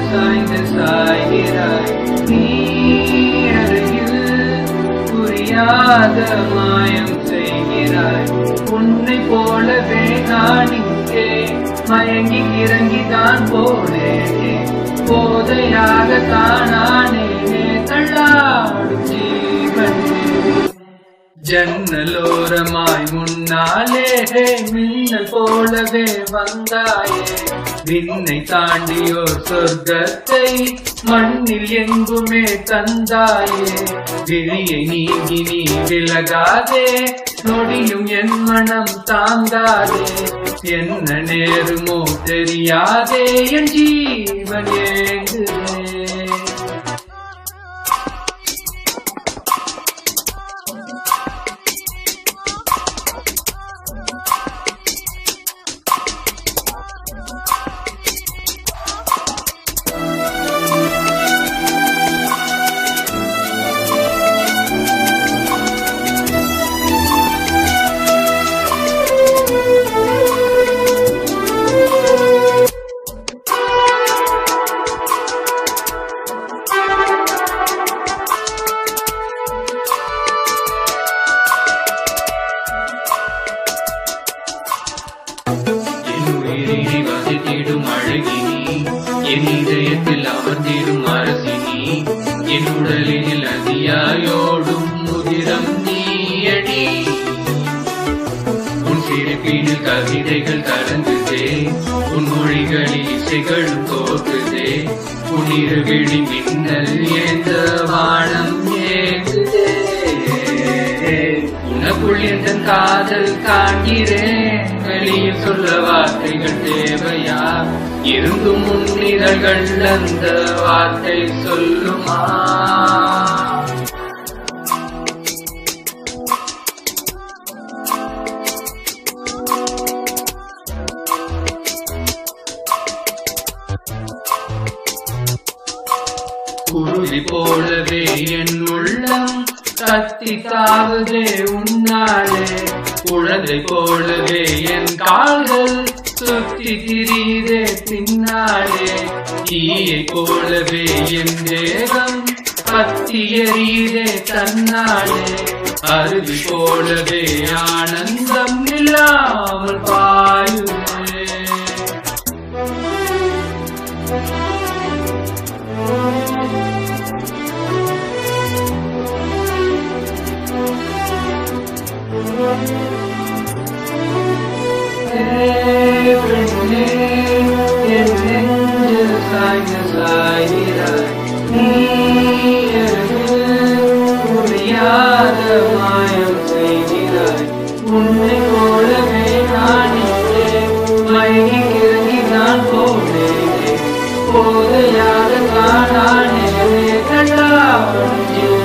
சாய்ந்து சாய்கிறாய் நீ அருகில் புரியாத மாயம் செய்கிறாய் உன்னை போலவே நான் இங்கே மயங்கி கிறங்கி தான் போனேனே போதையாக தானானேனே தள்ளாடும் ஜீவனே ஜன்னலோரமாய் முன்னாலே மின்னல் போலவே வந்தாயே விண்ணை தாண்டியோர் சொர்க்கத்தை மண்ணில் எங்குமே தந்தாயே விழியை நீங்கி நீ விலகாதே நொடியும் என் மனம் தாங்காதே என்ன நேருமோ தெரியாதே என் ஜீவன் ஏங்குதே என் உயிரினை வசித்திடும் அழகினி என் இதயத்தில் அமர்ந்திடும் அரசினி என் உடலில் அதியாயோடும் முதிரம் நீயடி உன் சிரிப்பினில் கவிதைகள் கலங்குதே உன் மொழிகளில் இசைகளும் தோற்றுதே உன் இருவிழி மின்னல் ஏந்த வானம் ஏங்குதே உனக்குள் எந்த காதல் காண்கிறேன் வெளியில் சொல்ல வார்த்தைகள் தேவையா இருந்தும் முன்னிதழ்கள் அந்த வார்த்தை சொல்லுமா குருவி போலவே என் உள்ளம் கத்தி தாவுதே உன்னாலே குழந்தை போலவே என் கால்கள் சுத்தி திரியுதே பின்னாலே தீயை போலவே என் தேகம் பத்தி எரியுதே தன்னாலே அருவி போலவே ஆனந்தம் இல்லாமல் பாயுதே உன்னை போலவே நான் இங்கே மயங்கி கிறங்கி நான் போனேனே போதையாக காணானே கண்டாடும்